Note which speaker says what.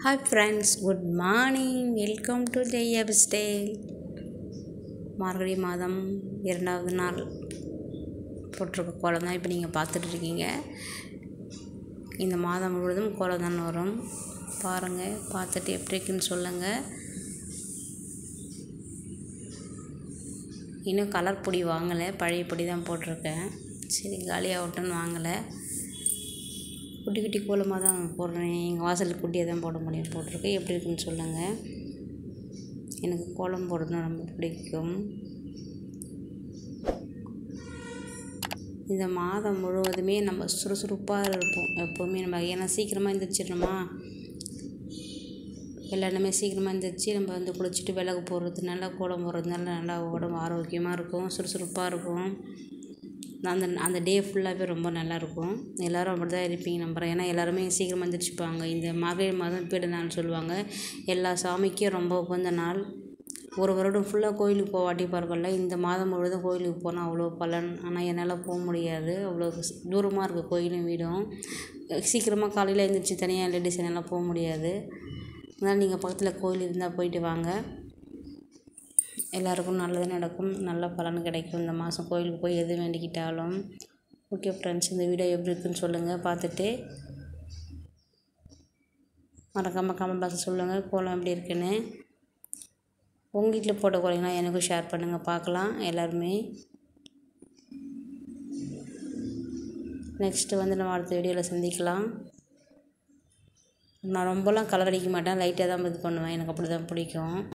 Speaker 1: hi friends good morning welcome to ஜெய்யப் style Margazhi மாதம் இரண்டாவது நாள் போட்டிருக்க கோலம் தான் இப்போ நீங்கள் பார்த்துட்டு இருக்கீங்க இந்த மாதம் முழுவதும் கோலம் தான் வரும் பாருங்கள் பார்த்துட்டு எப்படி இருக்குன்னு சொல்லுங்கள் இன்னும் கலர் பொடி வாங்கலை பழைய பொடி தான் போட்டிருக்கேன் சரி காலியாகட்டும்னு வாங்கலை குட்டி குட்டி கோலமாக தான் போடுறேன் எங்கள் வாசலுக்கு குட்டியாக தான் போட முடியும் போட்டிருக்கேன் எப்படி இருக்குன்னு சொல்லுங்கள் எனக்கு கோலம் போடுறது ரொம்ப பிடிக்கும் இந்த மாதம் முழுவதுமே நம்ம சுறுசுறுப்பாக இருப்போம் எப்போவுமே நம்ம ஏன்னா சீக்கிரமாக எழுந்திரிச்சிடணுமா எல்லாருமே சீக்கிரமாக எழுந்திரிச்சி நம்ம வந்து குளிச்சுட்டு விளக்கு போடுறதுனால கோலம் போடுறதுனால நல்லா உடம்பு ஆரோக்கியமாக இருக்கும் சுறுசுறுப்பாக இருக்கும் அந்த அந்த டே ஃபுல்லாகவே ரொம்ப நல்லாயிருக்கும் எல்லோரும் அப்படி தான் இருப்பீங்க நம்புகிறேன் ஏன்னா எல்லாருமே சீக்கிரமாக எழுந்திரிச்சிப்பாங்க இந்த மார்கழி மாதம் பீட நாள் சொல்லுவாங்க எல்லா சாமிக்கும் ரொம்ப உகந்த நாள் ஒரு வருடம் ஃபுல்லாக கோயிலுக்கு போவாட்டி பரவாயில்ல இந்த மாதம் முழுவதும் கோயிலுக்கு போனால் அவ்வளோ பலன் ஆனால் என்னால் போக முடியாது அவ்வளோ தூரமாக இருக்குது கோயிலும் வீடும் சீக்கிரமாக காலையில் எழுந்திரிச்சி தனியாக லேடிஸ் என்னால் போக முடியாது அதனால் நீங்கள் பக்கத்தில் கோயில் இருந்தால் போயிட்டு வாங்க எல்லாருக்கும் நல்லது நடக்கும் நல்ல பலன் கிடைக்கும் இந்த மாதம் கோயிலுக்கு போய் எது வேண்டிக்கிட்டாலும் ஓகே ஃப்ரெண்ட்ஸ் இந்த வீடியோ எப்படி இருக்குன்னு சொல்லுங்கள் பார்த்துட்டு மறக்காமல் கமெண்ட் பாக்ஸ் சொல்லுங்கள் கோலம் எப்படி இருக்குன்னு உங்கள் வீட்டில் போட்ட கோலங்களாம் எனக்கும் ஷேர் பண்ணுங்கள் பார்க்கலாம் எல்லாருமே நெக்ஸ்ட்டு வந்து நம்ம அடுத்த வீடியோவில் சந்திக்கலாம் நான் ரொம்பலாம் கலர் அடிக்க மாட்டேன் லைட்டாக தான் இது பண்ணுவேன் எனக்கு அப்படி தான் பிடிக்கும்